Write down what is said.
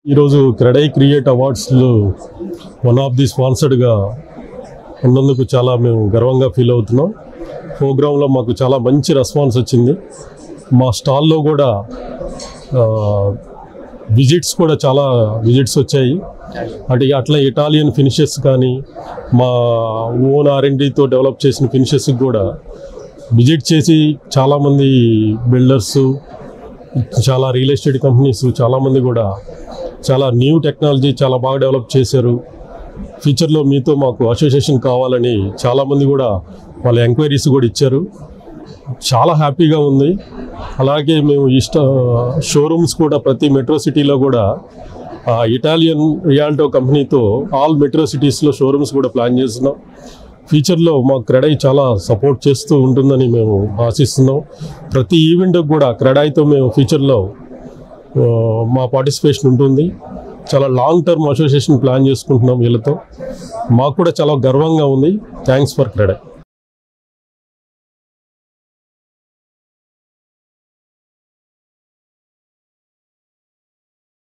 ఈరోజు CREDAI create అవార్డ్స్లో one of the స్పాన్సర్డ్గా ఉన్నందుకు చాలా మేము గర్వంగా ఫీల్ అవుతున్నాం ప్రోగ్రాంలో మాకు చాలా మంచి రెస్పాన్స్ వచ్చింది మా స్టాల్లో కూడా విజిట్స్ కూడా చాలా విజిట్స్ వచ్చాయి అంటే అట్లా ఇటాలియన్ ఫినిషెస్ కానీ మా ఓన్ ఆర్ఎండితో డెవలప్ చేసిన ఫినిషెస్ కూడా విజిట్ చేసి చాలామంది బిల్డర్స్ చాలా రియల్ ఎస్టేట్ కంపెనీస్ చాలామంది కూడా చాలా న్యూ టెక్నాలజీ చాలా బాగా డెవలప్ చేశారు ఫ్యూచర్లో మీతో మాకు అసోసియేషన్ కావాలని చాలామంది కూడా వాళ్ళ ఎంక్వైరీస్ కూడా ఇచ్చారు చాలా హ్యాపీగా ఉంది అలాగే మేము ఇష్ట షోరూమ్స్ కూడా ప్రతి మెట్రో సిటీలో కూడా ఆ ఇటాలియన్ రియాల్టో కంపెనీతో ఆల్ మెట్రో సిటీస్లో షోరూమ్స్ కూడా ప్లాన్ చేస్తున్నాం ఫ్యూచర్లో మా క్రెడై చాలా సపోర్ట్ చేస్తూ ఉంటుందని మేము ఆశిస్తున్నాం ప్రతి ఈవెంట్కి కూడా క్రెడాయితో మేము ఫ్యూచర్లో ఆ, మా పార్టిసిపేషన్ ఉంటుంది చాలా లాంగ్ టర్మ్ అసోసియేషన్ ప్లాన్ చేసుకుంటున్నాం వీళ్ళతో మాకు కూడా చాలా గర్వంగా ఉంది థ్యాంక్స్ ఫర్ క్రెడై